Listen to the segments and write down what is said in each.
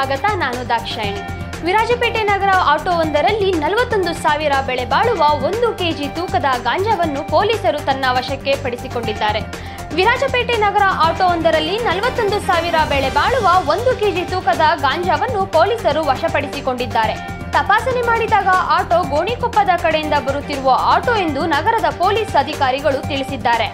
ಸ್ವಾಗತ ನಾನು ದಾಕ್ಷಾಯಿಣಿ ವಿರಾಜಪೇಟೆ ನಗರ ಆಟೋವೊಂದರಲ್ಲಿ ನಲವತ್ತೊಂದು ಸಾವಿರ ಬೆಲೆ ಬಾಳುವ ಒಂದು ಕೆಜಿ ತೂಕದ ಗಾಂಜಾವನ್ನು ಪೊಲೀಸರು ತನ್ನ ವಶಕ್ಕೆ ಪಡಿಸಿಕೊಂಡಿದ್ದಾರೆ ವಿರಾಜಪೇಟೆ ನಗರ ಆಟೋವೊಂದರಲ್ಲಿ ನಲವತ್ತೊಂದು ಸಾವಿರ ಬೆಲೆ ಬಾಳುವ ಒಂದು ಕೆಜಿ ತೂಕದ ಗಾಂಜಾವನ್ನು ಪೊಲೀಸರು ವಶಪಡಿಸಿಕೊಂಡಿದ್ದಾರೆ ತಪಾಸಣೆ ಮಾಡಿದಾಗ ಆಟೋ ಗೋಣಿಕೊಪ್ಪದ ಕಡೆಯಿಂದ ಬರುತ್ತಿರುವ ಆಟೋ ಎಂದು ನಗರದ ಪೊಲೀಸ್ ಅಧಿಕಾರಿಗಳು ತಿಳಿಸಿದ್ದಾರೆ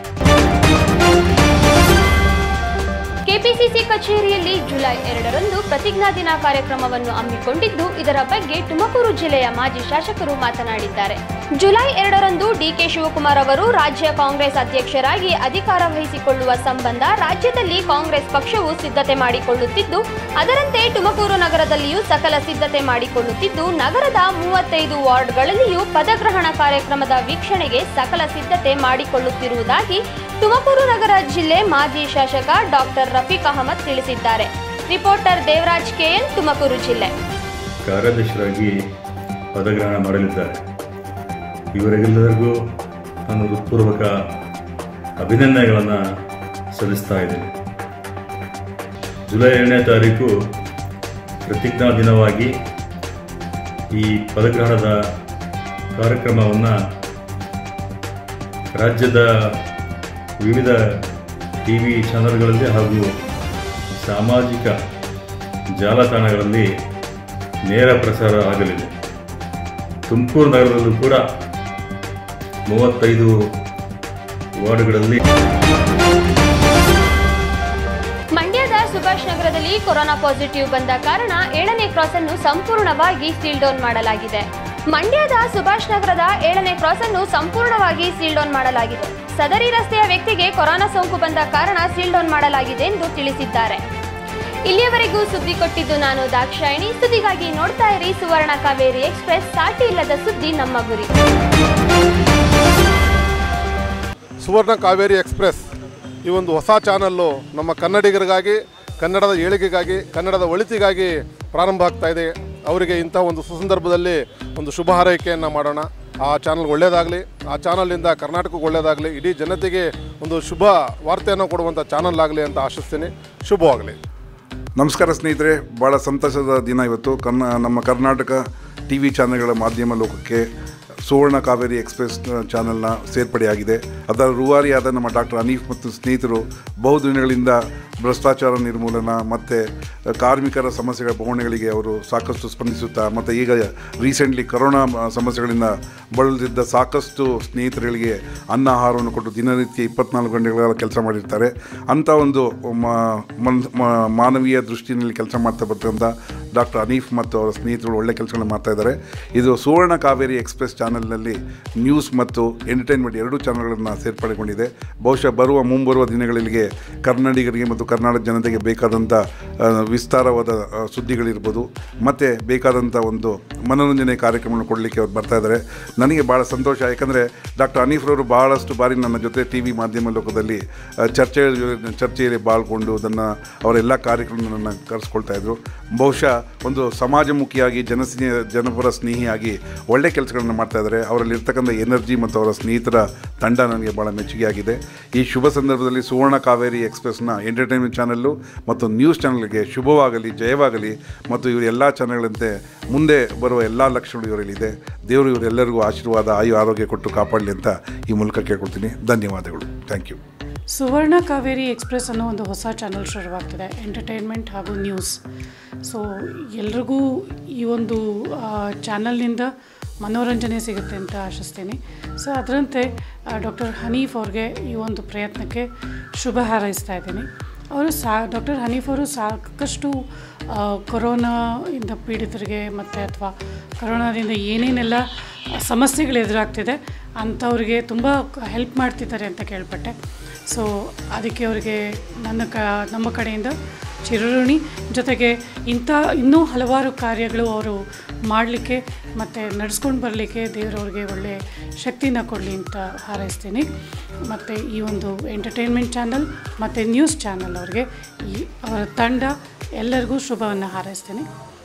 ಕೆಪಿಸಿಸಿ ಕಚೇರಿಯಲ್ಲಿ ಜುಲೈ ಎರಡರಂದು ಪ್ರತಿಜ್ಞಾ ದಿನ ಕಾರ್ಯಕ್ರಮವನ್ನು ಹಮ್ಮಿಕೊಂಡಿದ್ದು ಇದರ ಬಗ್ಗೆ ತುಮಕೂರು ಜಿಲ್ಲೆಯ ಮಾಜಿ ಶಾಸಕರು ಮಾತನಾಡಿದ್ದಾರೆ ಜುಲೈ ಎರಡರಂದು ಡಿಕೆ ಶಿವಕುಮಾರ್ ಅವರು ರಾಜ್ಯ ಕಾಂಗ್ರೆಸ್ ಅಧ್ಯಕ್ಷರಾಗಿ ಅಧಿಕಾರ ವಹಿಸಿಕೊಳ್ಳುವ ಸಂಬಂಧ ರಾಜ್ಯದಲ್ಲಿ ಕಾಂಗ್ರೆಸ್ ಪಕ್ಷವು ಸಿದ್ಧತೆ ಮಾಡಿಕೊಳ್ಳುತ್ತಿದ್ದು ಅದರಂತೆ ತುಮಕೂರು ನಗರದಲ್ಲಿಯೂ ಸಕಲ ಸಿದ್ಧತೆ ಮಾಡಿಕೊಳ್ಳುತ್ತಿದ್ದು ನಗರದ ಮೂವತ್ತೈದು ವಾರ್ಡ್ಗಳಲ್ಲಿಯೂ ಪದಗ್ರಹಣ ಕಾರ್ಯಕ್ರಮದ ವೀಕ್ಷಣೆಗೆ ಸಕಲ ಸಿದ್ಧತೆ ಮಾಡಿಕೊಳ್ಳುತ್ತಿರುವುದಾಗಿ ತುಮಕೂರು ನಗರ ಜಿಲ್ಲೆ ಮಾಜಿ ಶಾಸಕ ಡಾಕ್ಟರ್ ರಫೀಕ್ ಅಹಮದ್ ತಿಳಿಸಿದ್ದಾರೆ ರಿಪೋರ್ಟರ್ ದೇವರಾಜ್ ಕೆಎನ್ ತುಮಕೂರು ಜಿಲ್ಲೆ ಕಾರ್ಯಾಧ್ಯಕ್ಷರಾಗಿ ಪದಗ್ರಹಣ ಮಾಡಲಿದ್ದಾರೆ ಇವರಿಗೆಲ್ಲರಿಗೂ ನಾನು ಹೃತ್ಪೂರ್ವಕ ಅಭಿನಂದನೆಗಳನ್ನು ಸಲ್ಲಿಸ್ತಾ ಇದ್ದೇನೆ ಜುಲೈ ಏಳನೇ ತಾರೀಕು ಪ್ರತಿಜ್ಞಾ ದಿನವಾಗಿ ಈ ಪದಗ್ರಹಣದ ಕಾರ್ಯಕ್ರಮವನ್ನು ರಾಜ್ಯದ ವಿವಿಧ ಟಿ ವಿ ಚಾನಲ್ಗಳಲ್ಲಿ ಹಾಗೂ ಸಾಮಾಜಿಕ ಜಾಲತಾಣಗಳಲ್ಲಿ ನೇರ ಪ್ರಸಾರ ಆಗಲಿದೆ ತುಮಕೂರು ನಗರದಲ್ಲೂ ಕೂಡ ಮೂವತ್ತೈದು ವಾರ್ಡ್ಗಳಲ್ಲಿ ಮಂಡ್ಯದ ಸುಭಾಷ್ ನಗರದಲ್ಲಿ ಕೊರೋನಾ ಪಾಸಿಟಿವ್ ಬಂದ ಕಾರಣ ಏಳನೇ ಕ್ರಾಸ್ ಅನ್ನು ಸಂಪೂರ್ಣವಾಗಿ ಸೀಲ್ ಡೌನ್ ಮಾಡಲಾಗಿದೆ ಮಂಡ್ಯದ ಸುಭಾಷ್ ನಗರದ ಏಳನೇ ಕ್ರಾಸ್ ಅನ್ನು ಸಂಪೂರ್ಣವಾಗಿ ಸೀಲ್ ಡೌನ್ ಮಾಡಲಾಗಿದೆ ಸದರಿ ರಸ್ತೆಯ ವ್ಯಕ್ತಿಗೆ ಕೊರೋನಾ ಸೋಂಕು ಬಂದ ಕಾರಣ ಸೀಲ್ ಡೌನ್ ಮಾಡಲಾಗಿದೆ ಎಂದು ತಿಳಿಸಿದ್ದಾರೆ ಇಲ್ಲಿಯವರೆಗೂ ಸುದ್ದಿ ಕೊಟ್ಟಿದ್ದು ನಾನು ದಾಕ್ಷಾಯಿಣಿ ಸುದ್ದಿಗಾಗಿ ನೋಡ್ತಾ ಇರಿ ಸುವರ್ಣ ಕಾವೇರಿ ಎಕ್ಸ್ಪ್ರೆಸ್ ಸಾಟಿ ಇಲ್ಲದ ಸುದ್ದಿ ನಮ್ಮ ಗುರಿ ಸುವರ್ಣ ಕಾವೇರಿ ಎಕ್ಸ್ಪ್ರೆಸ್ ಈ ಒಂದು ಹೊಸ ಚಾನಲ್ಲು ನಮ್ಮ ಕನ್ನಡಿಗರಿಗಾಗಿ ಕನ್ನಡದ ಏಳಿಗೆಗಾಗಿ ಕನ್ನಡದ ಒಳಿತಿಗಾಗಿ ಪ್ರಾರಂಭ ಆಗ್ತಾ ಇದೆ ಅವರಿಗೆ ಇಂಥ ಒಂದು ಸುಸಂದರ್ಭದಲ್ಲಿ ಒಂದು ಶುಭ ಹಾರೈಕೆಯನ್ನು ಮಾಡೋಣ ಆ ಚಾನಲ್ ಒಳ್ಳೆಯದಾಗಲಿ ಆ ಚಾನಲಿಂದ ಕರ್ನಾಟಕಕ್ಕೆ ಒಳ್ಳೆಯದಾಗಲಿ ಇಡೀ ಜನತೆಗೆ ಒಂದು ಶುಭ ವಾರ್ತೆಯನ್ನು ಕೊಡುವಂಥ ಚಾನಲ್ ಆಗಲಿ ಅಂತ ಆಶಿಸ್ತೀನಿ ಶುಭವಾಗಲಿ ನಮಸ್ಕಾರ ಸ್ನೇಹಿತರೆ ಭಾಳ ಸಂತಸದ ದಿನ ಇವತ್ತು ಕನ್ನ ನಮ್ಮ ಕರ್ನಾಟಕ ಟಿ ವಿ ಚಾನೆಲ್ಗಳ ಮಾಧ್ಯಮ ಲೋಕಕ್ಕೆ ಸುವರ್ಣ ಕಾವೇರಿ ಎಕ್ಸ್ಪ್ರೆಸ್ ಚಾನೆಲ್ನ ಸೇರ್ಪಡೆಯಾಗಿದೆ ಅದರ ರೂವಾರಿಯಾದ ನಮ್ಮ ಡಾಕ್ಟರ್ ಅನೀಫ್ ಮತ್ತು ಸ್ನೇಹಿತರು ಬಹುದಿನಗಳಿಂದ ಭ್ರಷ್ಟಾಚಾರ ನಿರ್ಮೂಲನ ಮತ್ತು ಕಾರ್ಮಿಕರ ಸಮಸ್ಯೆಗಳ ಬವಣೆಗಳಿಗೆ ಅವರು ಸಾಕಷ್ಟು ಸ್ಪಂದಿಸುತ್ತಾ ಮತ್ತು ಈಗ ರೀಸೆಂಟ್ಲಿ ಕರೋನಾ ಸಮಸ್ಯೆಗಳಿಂದ ಬಳಲುತ್ತಿದ್ದ ಸಾಕಷ್ಟು ಸ್ನೇಹಿತರುಗಳಿಗೆ ಅನ್ನ ಆಹಾರವನ್ನು ಕೊಟ್ಟು ದಿನನಿತ್ಯ ಇಪ್ಪತ್ನಾಲ್ಕು ಗಂಟೆಗಳ ಕೆಲಸ ಮಾಡಿರ್ತಾರೆ ಅಂಥ ಒಂದು ಮ- ಮನ್- ಮ- ಮಾನವೀಯ ದೃಷ್ಟಿನಲ್ಲಿ ಕೆಲಸ ಮಾಡ್ತಾ ಬರ್ತಕ್ಕಂಥ ಡಾಕ್ಟರ್ ಅನೀಫ್ ಮತ್ತು ಅವರ ಸ್ನೇಹಿತರು ಒಳ್ಳೆ ಕೆಲಸಗಳನ್ನು ಮಾಡ್ತಾ ಇದ್ದಾರೆ ಇದು ಸುವರ್ಣ ಕಾವೇರಿ ಎಕ್ಸ್ಪ್ರೆಸ್ ಚಾನಲ್ನಲ್ಲಿ ನ್ಯೂಸ್ ಮತ್ತು ಎಂಟರ್ಟೈನ್ಮೆಂಟ್ ಎರಡೂ ಚಾನಲ್ಗಳನ್ನು ಸೇರ್ಪಡೆಗೊಂಡಿದೆ ಬಹುಶಃ ಬರುವ ಮುಂಬರುವ ದಿನಗಳಿಗೆ ಕನ್ನಡಿಗರಿಗೆ ಮತ್ತು ಕರ್ನಾಟಕ ಜನತೆಗೆ ಬೇಕಾದಂಥ ಆ, ವಿಸ್ತಾರವಾದ ಆ, ಸುದ್ದಿಗಳಿರ್ಬೋದು ಮತ್ತು ಬೇಕಾದಂಥ ಒಂದು ಮನೋರಂಜನೆ ಕಾರ್ಯಕ್ರಮವನ್ನು ಕೊಡಲಿಕ್ಕೆ ಅವ್ರು ಬರ್ತಾ ಇದ್ದಾರೆ ನನಗೆ ಭಾಳ ಸಂತೋಷ ಯಾಕಂದರೆ ಡಾಕ್ಟರ್ ಅನೀಫ್ರವರು ಭಾಳಷ್ಟು ಬಾರಿ ನನ್ನ ಜೊತೆ ಟಿ ವಿ ಮಾಧ್ಯಮ ಲೋಕದಲ್ಲಿ ಆ, ಚರ್ಚೆ ಚರ್ಚೆಯಲ್ಲಿ ಪಾಲ್ಗೊಂಡು ಅದನ್ನು ಅವರೆಲ್ಲ ಕಾರ್ಯಕ್ರಮಗಳನ್ನು ಕರೆಸ್ಕೊಳ್ತಾ ಇದ್ರು ಬಹುಶಃ ಒಂದು ಸಮಾಜಮುಖಿಯಾಗಿ ಜನಸ್ನೇಹ ಜನಪರ ಸ್ನೇಹಿಯಾಗಿ ಒಳ್ಳೆ ಕೆಲಸಗಳನ್ನು ಮಾಡ್ತಾ ಇದ್ದಾರೆ ಅವರಲ್ಲಿ ಇರ್ತಕ್ಕಂಥ ಎನರ್ಜಿ ಮತ್ತು ಅವರ ಸ್ನೇಹಿತರ ತಂಡ ನನಗೆ ಭಾಳ ಮೆಚ್ಚುಗೆಯಾಗಿದೆ ಈ ಶುಭ ಸಂದರ್ಭದಲ್ಲಿ ಸುವರ್ಣ ಕಾವೇರಿ ಎಕ್ಸ್ಪ್ರೆಸ್ನ ಎಂಟರ್ಟೈನ್ಮೆಂಟ್ ಚಾನಲ್ಲು ಮತ್ತು ನ್ಯೂಸ್ ಚಾನಲ್ಗೆ ಶುಭವಾಗಲಿ ಜಯವಾಗಲಿ ಮತ್ತು ಇವರು ಎಲ್ಲ ಚಾನಲ್ಗಳಂತೆ ಮುಂದೆ ಬರುವ ಎಲ್ಲ ಲಕ್ಷಣಗಳು ಇವರಲ್ಲಿದೆ ದೇವರು ಇವರೆಲ್ಲರಿಗೂ ಆಶೀರ್ವಾದ ಆಯು ಆರೋಗ್ಯ ಕೊಟ್ಟು ಕಾಪಾಡಲಿ ಅಂತ ಈ ಮೂಲಕ ಕೇಳ್ಕೊಳ್ತೀನಿ ಧನ್ಯವಾದಗಳು thank you Suvarna Kaveri express ಅನ್ನೋ ಒಂದು ಹೊಸ ಚಾನಲ್ ಶುರುವಾಗ್ತಿದೆ ಎಂಟರ್ಟೈನ್ಮೆಂಟ್ ಹಾಗೂ ನ್ಯೂಸ್ ಸೊ ಎಲ್ರಿಗೂ ಈ ಒಂದು ಚಾನಲ್ನಿಂದ ಮನೋರಂಜನೆ ಸಿಗುತ್ತೆ ಅಂತ ಆಶಿಸ್ತೀನಿ ಸೊ ಅದರಂತೆ ಡಾಕ್ಟರ್ ಹನೀಫ್ ಅವ್ರಿಗೆ ಈ ಒಂದು ಪ್ರಯತ್ನಕ್ಕೆ ಶುಭ ಹಾರೈಸ್ತಾ ಇದ್ದೀನಿ ಅವರು ಸಾ ಡಾಕ್ಟರ್ ಹನೀಫ್ ಅವರು ಸಾಕಷ್ಟು ಆ, ಕೊರೋನಾಯಿಂದ ಪೀಡಿತರಿಗೆ ಮತ್ತು ಅಥವಾ ಕೊರೋನಾದಿಂದ ಏನೇನೆಲ್ಲ ಸಮಸ್ಯೆಗಳು ಎದುರಾಗ್ತಿದೆ ಅಂಥವ್ರಿಗೆ ತುಂಬ ಹೆಲ್ಪ್ ಮಾಡ್ತಿದ್ದಾರೆ ಅಂತ ಕೇಳ್ಪಟ್ಟೆ ಸೊ ಅದಕ್ಕೆ ಅವರಿಗೆ ನನ್ನ ಕ ನಮ್ಮ ಕಡೆಯಿಂದ ಚಿರಋಣಿ ಜೊತೆಗೆ ಇಂಥ ಇನ್ನೂ ಹಲವಾರು ಕಾರ್ಯಗಳು ಅವರು ಮಾಡಲಿಕ್ಕೆ ಮತ್ತು ನಡೆಸ್ಕೊಂಡು ಬರಲಿಕ್ಕೆ ದೇವರವ್ರಿಗೆ ಒಳ್ಳೆಯ ಶಕ್ತಿನ ಕೊಡಲಿ ಅಂತ ಹಾರೈಸ್ತೀನಿ ಮತ್ತು ಈ ಒಂದು ಎಂಟರ್ಟೈನ್ಮೆಂಟ್ ಚಾನಲ್ ಮತ್ತು ನ್ಯೂಸ್ ಚಾನಲ್ ಅವ್ರಿಗೆ ಈ ಅವರ ತಂಡ ಎಲ್ಲರಿಗೂ ಶುಭವನ್ನು ಹಾರೈಸ್ತೀನಿ